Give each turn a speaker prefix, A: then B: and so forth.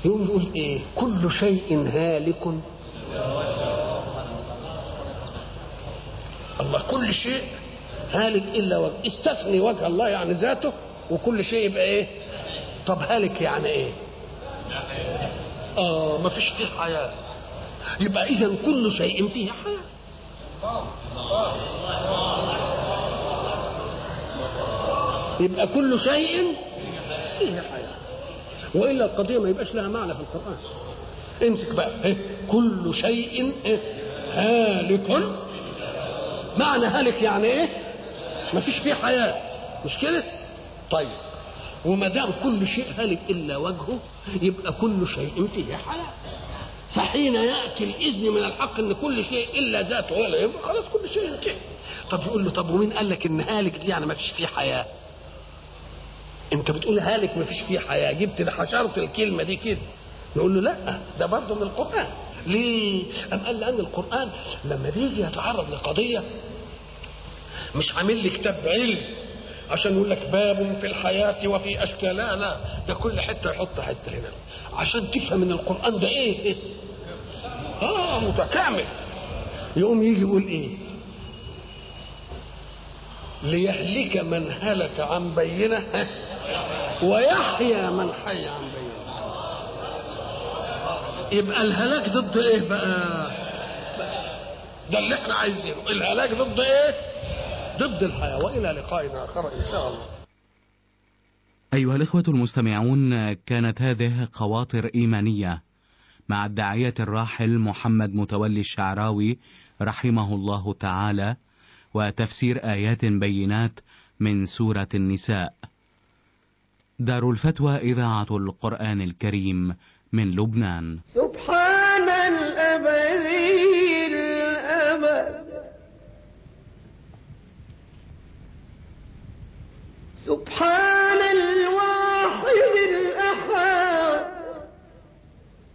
A: يقوم يقول ايه كل شيء هالك الله كل شيء هالك الا وجه استثني وجه الله يعني ذاته وكل شيء يبقى ايه طب هالك يعني ايه اه ما فيش فيه حياه يبقى اذا كل شيء فيه حياه يبقى كل شيء فيه حياه والا القضيه ما يبقاش لها معنى في القران امسك بقى إيه؟ كل شيء إيه؟ هالك معنى هالك يعني ايه ما فيش فيه حياه مش كده طيب وما دام كل شيء هالك الا وجهه يبقى كل شيء فيه حياه فحين ياتي الاذن من الحق ان كل شيء الا ذاته ولا يبقى خلاص كل شيء انتهى طب يقول له طب ومين قال لك ان هالك دي يعني ما فيش فيه حياه انت بتقول هالك ما فيش فيه حياه جبت حشرت الكلمه دي كده نقول له لا ده برضه من القران ليه ام قال لان القران لما بيجي يتعرض لقضيه مش عامل لي كتاب علم عشان يقول لك باب في الحياة وفي أشكال لا لا ده كل حتة يحط حتة هنا عشان تفهم ان القرآن ده ايه اه متكامل يقوم يجي يقول ايه ليهلك من هلك عن بينه ويحيى من حي عن بينه يبقى الهلاك ضد ايه بقى ده اللي احنا عايزينه الهلاك ضد ايه ضد الحياة وإلى لقاء آخر إن شاء الله
B: أيها الإخوة المستمعون كانت هذه خواطر إيمانية مع الداعية الراحل محمد متولي الشعراوي رحمه الله تعالى وتفسير آيات بينات من سورة النساء دار الفتوى إذاعة القرآن الكريم من لبنان
C: سبحان الأبدي الأبد سبحان